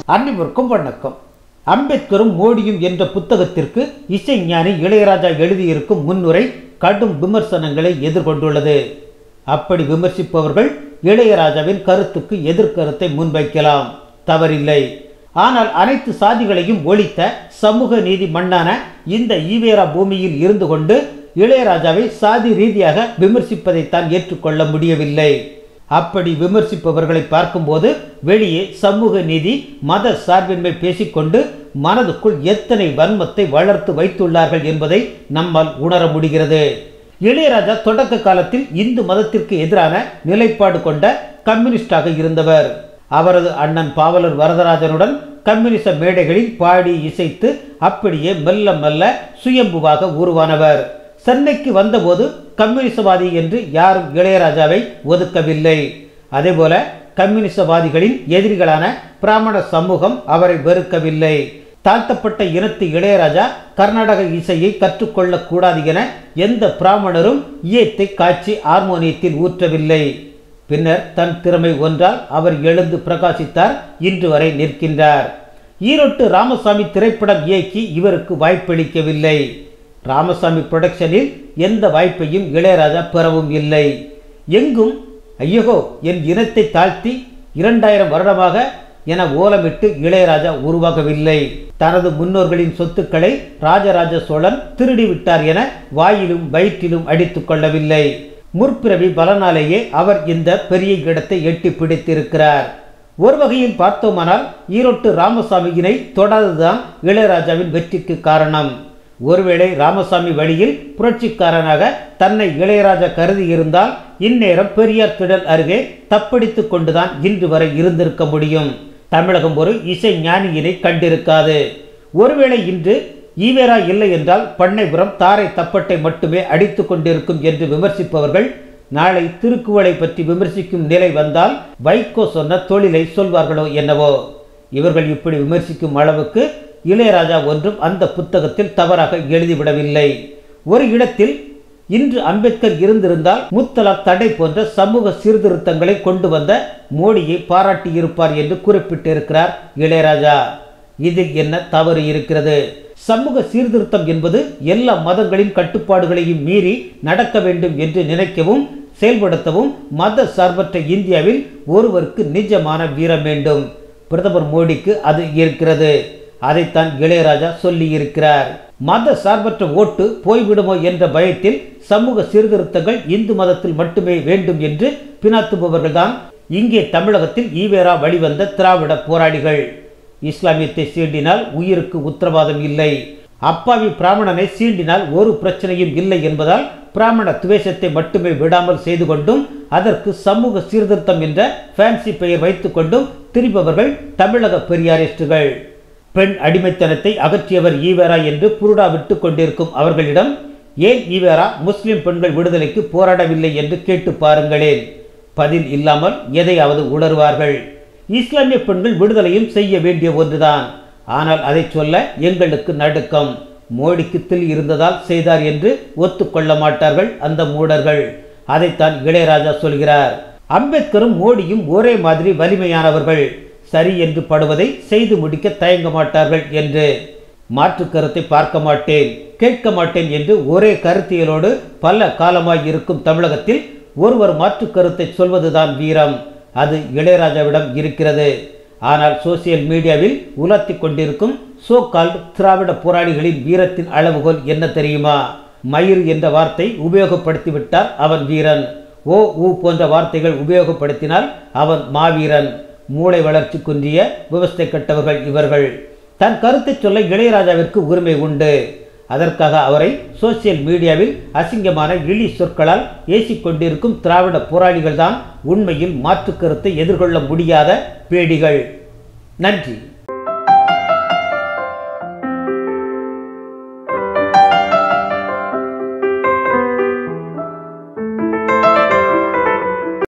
அனைவருக்கும் வணக்கம் அம்பேத்கரும் மோடியும் என்ற புத்தகத்திற்கு இசைஞானி இளையராஜா எழுதியிருக்கும் முன்னுரை கடும் விமர்சனங்களை எதிர்கொண்டுள்ளது அப்படி விமர்சிப்பவர்கள் இளையராஜாவின் கருத்துக்கு எதிர்கருத்தை முன்வைக்கலாம் தவறில்லை ஆனால் அனைத்து சாதிகளையும் ஒழித்த சமூக நீதி மண்ணான இந்த ஈவேரா பூமியில் இருந்து கொண்டு இளையராஜாவை சாதி ரீதியாக விமர்சிப்பதைத்தான் ஏற்றுக்கொள்ள முடியவில்லை அப்படி விமர்சிப்பவர்களை பார்க்கும்போது வெளியே சமூக நீதி மத சார்பின்மை பேசிக்கொண்டு மனதுக்குள் எத்தனை வன்மத்தை வளர்த்து வைத்துள்ளார்கள் என்பதை நம்மால் உணர முடிகிறது இளையராஜா தொடக்க காலத்தில் இந்து மதத்திற்கு எதிரான நிலைப்பாடு கொண்ட கம்யூனிஸ்டாக இருந்தவர் அவரது அண்ணன் பாவலர் வரதராஜனுடன் கம்யூனிச மேடைகளில் பாடி இசைத்து அப்படியே மெல்ல மெல்ல சுயம்புவாக உருவானவர் சென்னைக்கு வந்தபோது கம்யூனிசவாதி என்று யாரும் இளையராஜாவை ஒதுக்கவில்லை அதேபோல கம்யூனிசவாதிகளின் எதிரிகளான பிராமண சமூகம் அவரை வெறுக்கவில்லை தாழ்த்தப்பட்ட இனத்து இளையராஜா கர்நாடக இசையை கற்றுக்கொள்ளக் கூடாது என எந்த பிராமணரும் ஈயத்தை காய்ச்சி ஹார்மோனியத்தில் ஊற்றவில்லை பின்னர் தன் திறமை ஒன்றால் அவர் எழுந்து பிரகாசித்தார் இன்று வரை நிற்கின்றார் ஈரோட்டு ராமசாமி திரைப்படம் இயக்கி இவருக்கு வாய்ப்பளிக்கவில்லை ராமசாமி புரொடக்ஷனில் எந்த வாய்ப்பையும் இளையராஜா பெறவும் இல்லை எங்கும் ஐயகோ என் இனத்தை தாழ்த்தி இரண்டாயிரம் வருடமாக என ஓலமிட்டு இளையராஜா உருவாகவில்லை தனது முன்னோர்களின் சொத்துக்களை ராஜராஜ சோழன் திருடி விட்டார் என வாயிலும் வயிற்றிலும் அடித்துக் கொள்ளவில்லை முற்பிறவி பலனாலேயே அவர் இந்த பெரிய இடத்தை எட்டி பிடித்திருக்கிறார் ஒரு வகையில் பார்த்தோமானால் ஈரோட்டு ராமசாமியினை தொடாததுதான் இளையராஜாவின் வெற்றிக்கு காரணம் ஒருவேளை ராமசாமி வழியில் புரட்சிக்காரனாக தன்னை இளையராஜா கருதி இருந்தால் இந்நேரம் பெரியார் திடல் அருகே தப்படித்து கொண்டுதான் இன்று வரை இருந்திருக்க முடியும் தமிழகம் ஒரு இசை ஞானியினை கண்டிருக்காது ஒருவேளை இன்று ஈவேரா இல்லை என்றால் பண்ணைபுரம் தாரை தப்பட்டை மட்டுமே அடித்து கொண்டிருக்கும் என்று விமர்சிப்பவர்கள் நாளை திருக்குவளை பற்றி விமர்சிக்கும் நிலை வந்தால் வைகோ சொன்ன தொழிலை சொல்வார்களோ என்னவோ இவர்கள் இப்படி விமர்சிக்கும் அளவுக்கு இளையராஜா ஒன்றும் அந்த புத்தகத்தில் தவறாக எழுதிவிடவில்லை ஒரு இடத்தில் இன்று அம்பேத்கர் இருந்திருந்தால் முத்தலாக் தடை போன்ற சமூக சீர்திருத்தங்களை கொண்டு வந்த மோடியை பாராட்டியிருப்பார் என்று குறிப்பிட்டிருக்கிறார் இளையராஜா இதில் என்ன தவறு இருக்கிறது சமூக சீர்திருத்தம் என்பது எல்லா மதங்களின் கட்டுப்பாடுகளையும் மீறி நடக்க வேண்டும் என்று நினைக்கவும் செயல்படுத்தவும் மத சார்பற்ற இந்தியாவில் ஒருவருக்கு நிஜமான வீரம் வேண்டும் பிரதமர் மோடிக்கு அது இருக்கிறது அதைத்தான் இளையராஜா சொல்லி இருக்கிறார் மத சார்பற்ற ஓட்டு போய்விடுமோ என்ற பயத்தில் சமூக சீர்திருத்தங்கள் இந்து மதத்தில் மட்டுமே வேண்டும் என்று பினாத்துபவர்கள்தான் இங்கே தமிழகத்தில் ஈவேரா வழிவந்த திராவிட போராளிகள் இஸ்லாமியத்தை சீண்டினால் உயிருக்கு உத்தரவாதம் இல்லை அப்பாவி பிராமணனை சீண்டினால் ஒரு பிரச்சனையும் இல்லை என்பதால் பிராமண துவேஷத்தை மட்டுமே விடாமல் செய்து கொண்டும் அதற்கு சமூக சீர்திருத்தம் என்ற ஃபேன்சி பெயர் வைத்துக்கொண்டும் திரிபவர்கள் தமிழக பெரியாரிஸ்டுகள் பெண் அடிமைத்தனத்தை அகற்றியவர் ஈவேரா என்று புருடா விட்டு கொண்டிருக்கும் அவர்களிடம் ஏன் ஈவேரா முஸ்லிம் பெண்கள் விடுதலைக்கு போராடவில்லை என்று கேட்டு பாருங்களேன் பதில் இல்லாமல் எதையாவது உணர்வார்கள் இஸ்லாமிய பெண்கள் விடுதலையும் செய்ய வேண்டிய ஒன்றுதான் ஆனால் அதை சொல்ல எங்களுக்கு நடுக்கம் மோடிக்கு தில் இருந்ததால் செய்தார் என்று ஒத்துக்கொள்ள மாட்டார்கள் அந்த மூடர்கள் அதைத்தான் இளையராஜா சொல்கிறார் அம்பேத்கரும் மோடியும் ஒரே மாதிரி வலிமையானவர்கள் சரி என்று படுவதை செய்து முடிக்க தயங்க மாட்டார்கள் என்று மாற்று கருத்தை பார்க்க மாட்டேன் கேட்க மாட்டேன் என்று ஒரே கருத்தியலோடு பல காலமாய் இருக்கும் தமிழகத்தில் ஒருவர் மாற்று கருத்தை சொல்வதுதான் வீரம் அது இளையராஜாவிடம் இருக்கிறது ஆனால் சோசியல் மீடியாவில் உலர்த்தி கொண்டிருக்கும் சோ கால்டு திராவிட போராளிகளின் வீரத்தின் அளவுகோல் என்ன தெரியுமா மயிர் என்ற வார்த்தை உபயோகப்படுத்திவிட்டால் அவன் வீரன் ஓ ஊ போன்ற வார்த்தைகள் உபயோகப்படுத்தினால் அவன் மாவீரன் மூளை வளர்ச்சி குன்றிய விவஸ்தை கட்டவர்கள் இவர்கள் தன் கருத்தை சொல்ல இளையராஜாவிற்கு உரிமை உண்டு அதற்காக அவரை சோசியல் மீடியாவில் அசிங்கமான இழி சொற்களால் ஏசிக்கொண்டிருக்கும் திராவிட போராளிகள்தான் உண்மையில் மாற்று கருத்தை எதிர்கொள்ள முடியாத பேடிகள் நன்றி